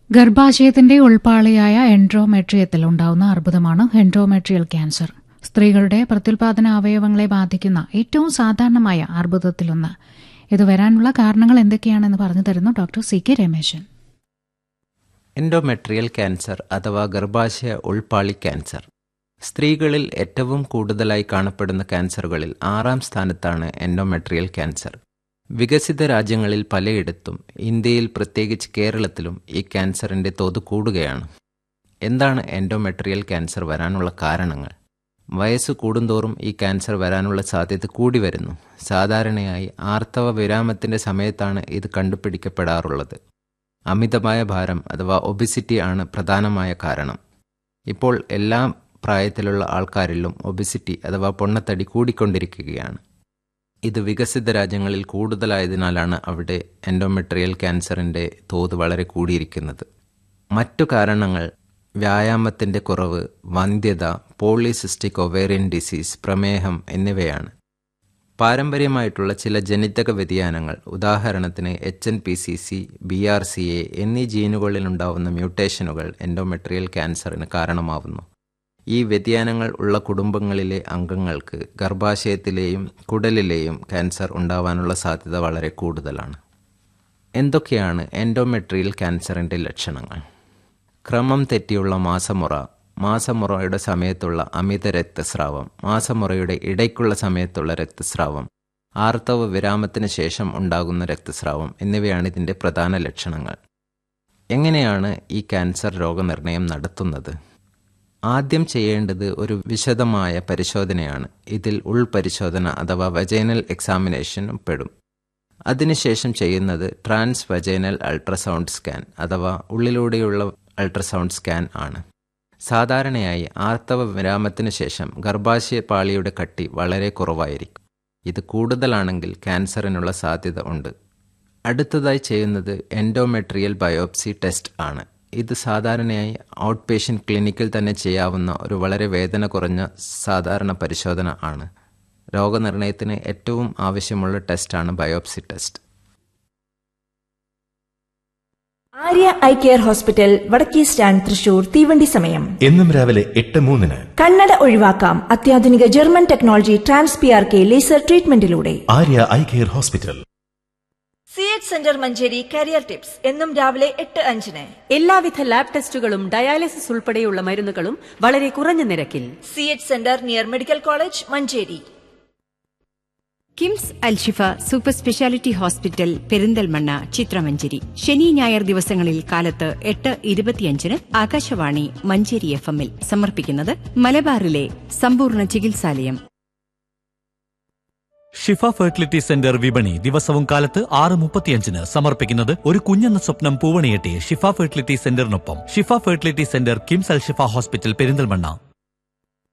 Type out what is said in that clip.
ഗർഭാശയത്തിന്റെ ഉൾപ്പാളിയായ എൻഡ്രോമെട്രിയത്തിൽ ഉണ്ടാവുന്ന അർബുദമാണ് എൻഡ്രോമെട്രിയൽ ക്യാൻസർ സ്ത്രീകളുടെ പ്രത്യുൽപാദന അവയവങ്ങളെ ബാധിക്കുന്ന ഏറ്റവും സാധാരണമായ അർബുദത്തിലൊന്ന് ഇത് വരാനുള്ള കാരണങ്ങൾ എന്തൊക്കെയാണെന്ന് പറഞ്ഞു തരുന്നു doctor C K Rameshan endometrial cancer അഥവാ ഗർഭാശയ ഉൾപ്പാളി ക്യാൻസർ സ്ത്രീകളിൽ ഏറ്റവും കൂടുതലായി കാണപ്പെടുന്ന ക്യാൻസറുകളിൽ ആറാം സ്ഥാനത്താണ് എൻഡോമെട്രിയൽ ക്യാൻസർ വികസിത രാജ്യങ്ങളിൽ പലയിടത്തും ഇന്ത്യയിൽ പ്രത്യേകിച്ച് കേരളത്തിലും ഈ ക്യാൻസറിൻ്റെ തോത് കൂടുകയാണ് എന്താണ് എൻഡോമെട്രിയൽ ക്യാൻസർ വരാനുള്ള കാരണങ്ങൾ വയസ്സ് കൂടുന്തോറും ഈ ക്യാൻസർ വരാനുള്ള സാധ്യത കൂടി വരുന്നു സാധാരണയായി ആർത്തവ വിരാമത്തിൻ്റെ സമയത്താണ് ഇത് കണ്ടുപിടിക്കപ്പെടാറുള്ളത് അമിതമായ ഭാരം അഥവാ ഒബിസിറ്റി ആണ് പ്രധാനമായ കാരണം ഇപ്പോൾ എല്ലാ പ്രായത്തിലുള്ള ആൾക്കാരിലും ഒബിസിറ്റി അഥവാ പൊണ്ണത്തടി കൂടിക്കൊണ്ടിരിക്കുകയാണ് ഇത് വികസിത രാജ്യങ്ങളിൽ കൂടുതലായതിനാലാണ് അവിടെ എൻഡോമെട്രിയൽ ക്യാൻസറിൻ്റെ തോത് വളരെ കൂടിയിരിക്കുന്നത് മറ്റു കാരണങ്ങൾ വ്യായാമത്തിൻ്റെ കുറവ് വന്ധ്യത പോളിസിസ്റ്റിക് ഒവേറിയൻ ഡിസീസ് പ്രമേഹം എന്നിവയാണ് പാരമ്പര്യമായിട്ടുള്ള ചില ജനിതക വ്യതിയാനങ്ങൾ ഉദാഹരണത്തിന് H N P C C B R C A എന്നീ ജീനുകളിലുണ്ടാവുന്ന മ്യൂട്ടേഷനുകൾ എൻഡോമെട്രിയൽ ക്യാൻസറിന് കാരണമാവുന്നു ഈ വ്യതിയാനങ്ങൾ ഉള്ള കുടുംബങ്ങളിലെ അംഗങ്ങൾക്ക് ഗർഭാശയത്തിലെയും കുടലിലെയും ക്യാൻസർ ഉണ്ടാവാനുള്ള സാധ്യത വളരെ കൂടുതലാണ് എന്തൊക്കെയാണ് എൻഡോമെട്രിയൽ ക്യാൻസറിൻ്റെ ലക്ഷണങ്ങൾ ക്രമം തെറ്റിയുള്ള മാസമുറ മാസമുറയുടെ സമയത്തുള്ള അമിത രക്തസ്രാവം മാസമുറയുടെ ഇടയ്ക്കുള്ള സമയത്തുള്ള രക്തസ്രാവം ആർത്തവ വിരാമത്തിന് ശേഷം ഉണ്ടാകുന്ന രക്തസ്രാവം എന്നിവയാണ് ഇതിൻ്റെ പ്രധാന ലക്ഷണങ്ങൾ എങ്ങനെയാണ് ഈ ക്യാൻസർ രോഗനിർണയം നടത്തുന്നത് ആദ്യം ചെയ്യേണ്ടത് ഒരു വിശദമായ പരിശോധനയാണ് ഇതിൽ ഉൾപരിശോധന അഥവാ വജൈനൽ എക്സാമിനേഷൻ പെടും അതിനുശേഷം ചെയ്യുന്നത് ട്രാൻസ് വജൈനൽ അൾട്രാസൗണ്ട് സ്കാൻ അഥവാ ഉള്ളിലൂടെയുള്ള അൾട്രാസൗണ്ട് സ്കാൻ ആണ് സാധാരണയായി ആർത്തവ വിരാമത്തിന് ശേഷം ഗർഭാശയ പാളിയുടെ കട്ടി വളരെ കുറവായിരിക്കും ഇത് കൂടുതലാണെങ്കിൽ ക്യാൻസറിനുള്ള സാധ്യത ഉണ്ട് അടുത്തതായി ചെയ്യുന്നത് എൻഡോമെട്രിയൽ ബയോപ്സി ടെസ്റ്റ് ആണ് ഇത് സാധാരണയായി ഔട്ട് പേഷ്യൻ്റ് ക്ലിനിക്കിൽ തന്നെ ചെയ്യാവുന്ന ഒരു വളരെ വേദന കുറഞ്ഞ സാധാരണ പരിശോധന ആണ് രോഗനിർണയത്തിന് ഏറ്റവും ആവശ്യമുള്ള ടെസ്റ്റാണ് biopsy test Arya eye care hospital വടക്കേ സ്റ്റാൻഡ് തൃശൂർ തീവണ്ടി സമയം എന്നും രാവിലെ എട്ട് മൂന്നിന് കണ്ണട ഒഴിവാക്കാം അത്യാധുനിക German technology trans P R K laser ട്രീറ്റ്മെന്റിലൂടെ Arya eye care hospital C H center Manjeri career tips എന്നും രാവിലെ എട്ട് അഞ്ചിന് എല്ലാവിധ ലാബ് ടെസ്റ്റുകളും ഡയാലിസിസ് ഉൾപ്പെടെയുള്ള മരുന്നുകളും വളരെ കുറഞ്ഞ നിരക്കിൽ C H center near medical college Manjeri KIMS Alshifa super speciality hospital Perinthalmanna ചിത്രമഞ്ചേരി ശനി ഞായർ ദിവസങ്ങളിൽ കാലത്ത് എട്ട് ഇരുപത്തിയഞ്ചിന് ആകാശവാണി മഞ്ചേരി എഫ് എമ്മിൽ സമർപ്പിക്കുന്നത് മലബാറിലെ സമ്പൂർണ്ണ ചികിത്സാലയം ഷിഫ ഫെർട്ടിലിറ്റി സെന്റർ വിപണി ദിവസവും കാലത്ത് ആറ് മുപ്പത്തിയഞ്ചിന് സമർപ്പിക്കുന്നത് ഒരു കുഞ്ഞെന്ന സ്വപ്നം പൂവണിയെട്ടി ഷിഫ ഫെർട്ടിലിറ്റി സെന്ററിനൊപ്പം Shifa fertility center KIMS Al Shifa hospital Perinthalmanna